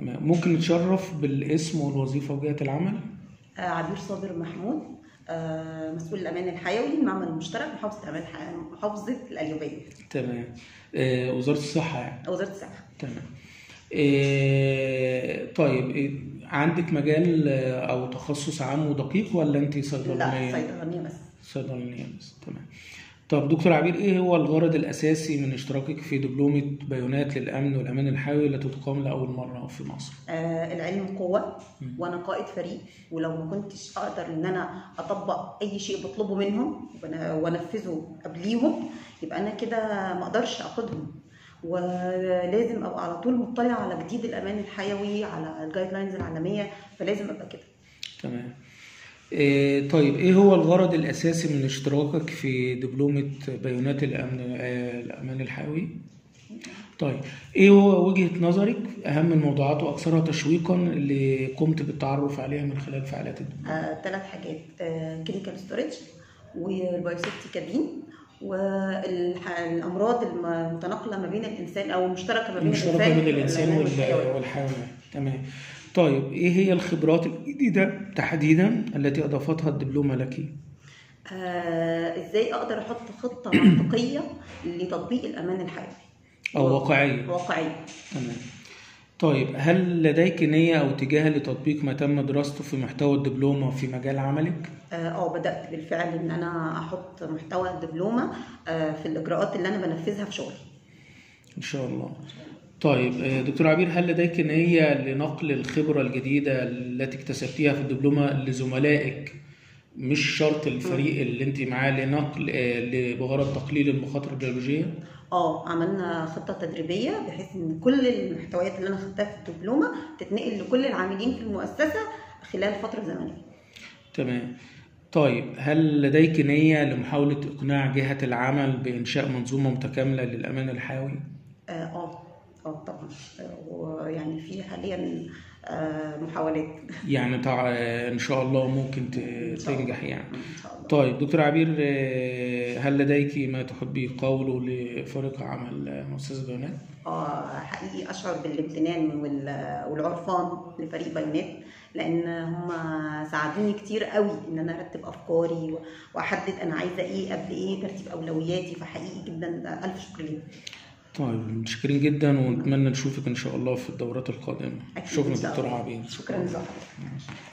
تمام ممكن نتشرف بالاسم والوظيفة وجهة العمل آه، عبير صابر محمود آه، مسؤول الامان الحيوي المعمل المشترك محافظه الامان الحيوي محافظه القليوبيه تمام آه وزارة الصحة يعني وزاره الصحه تمام آه طيب إيه، عندك مجال آه، أو تخصص عام ودقيق ولا أنت لا صيدلانية؟ صيدلانيه بس صيدلانية بس تمام طب دكتور عبير ايه هو الغرض الاساسي من اشتراكك في دبلومة بيانات للامن والامان الحيوي التي تقام لاول مرة في مصر؟ آه، العلم قوه مم. وانا قائد فريق ولو ما كنتش اقدر ان انا اطبق اي شيء بطلبه منهم وأنا- وانفذه قبليهم يبقى انا كده ما اقدرش اقودهم ولازم ابقى على طول مطلع على جديد الامان الحيوي على الجايد لاينز العالميه فلازم ابقى كده تمام إيه طيب ايه هو الغرض الاساسي من اشتراكك في دبلومة بيانات الامن آه، الامان الحيوي؟ طيب ايه هو وجهة نظرك اهم الموضوعات واكثرها تشويقا اللي قمت بالتعرف عليها من خلال فعاليات الدبلومة؟ ثلاث حاجات كيميكال ستورج والبايوسيفتي كابين والامراض المتناقله ما بين الانسان او المشتركه ما بين المشتركة الانسان بين الانسان والحيوان. وال- والحيوان تمام طيب ايه هي الخبرات الجديدة تحديدا التي اضافتها الدبلومة لك؟ آه، ازاي اقدر احط خطه منطقيه لتطبيق الامان الحيوي او واقعية واقعيه تمام طيب هل لديك نية أو اتجاه لتطبيق ما تم دراسته في محتوى الدبلومة في مجال عملك؟ اه آه، بدات بالفعل ان انا احط محتوى الدبلومه آه، في الاجراءات اللي انا بنفذها في شغلي إن شاء الله. طيب آه، دكتور عبير هل لديك نية لنقل الخبرة الجديدة التي اكتسبتيها في الدبلومة لزملائك مش شرط الفريق اللي انت معاه لنقل آه، ل- بغرض تقليل المخاطر البيولوجية؟ اه عملنا خطه تدريبيه بحيث ان كل المحتويات اللي انا خدتها في الدبلومه تتنقل لكل العاملين في المؤسسه خلال فتره زمنيه تمام. طيب هل لديك نية لمحاولة إقناع جهة العمل بإنشاء منظومة متكاملة للأمان الحيوي؟ اه اه آه، طبعا آه، ويعني في حاليا آه، محاولات يعني تع... ان شاء الله ممكن ت... إن شاء الله. تنجح يعني ان شاء الله طيب دكتور عبير آه، هل لديك ما تحبي قوله لفريق عمل آه، مؤسسة بيانات؟ اه حقيقي اشعر بالامتنان وال- والعرفان لفريق بيانات لان هم ساعدوني كتير قوي ان انا ارتب افكاري واحدد انا عايزه ايه قبل ايه ترتيب اولوياتي فحقيقي جدا الف شكر ليهم طيب متشكرين جدا ونتمنى نشوفك ان شاء الله في الدورات القادمة أكيد شكرا إن شاء دكتور الله. عبير شكرا لحضرتك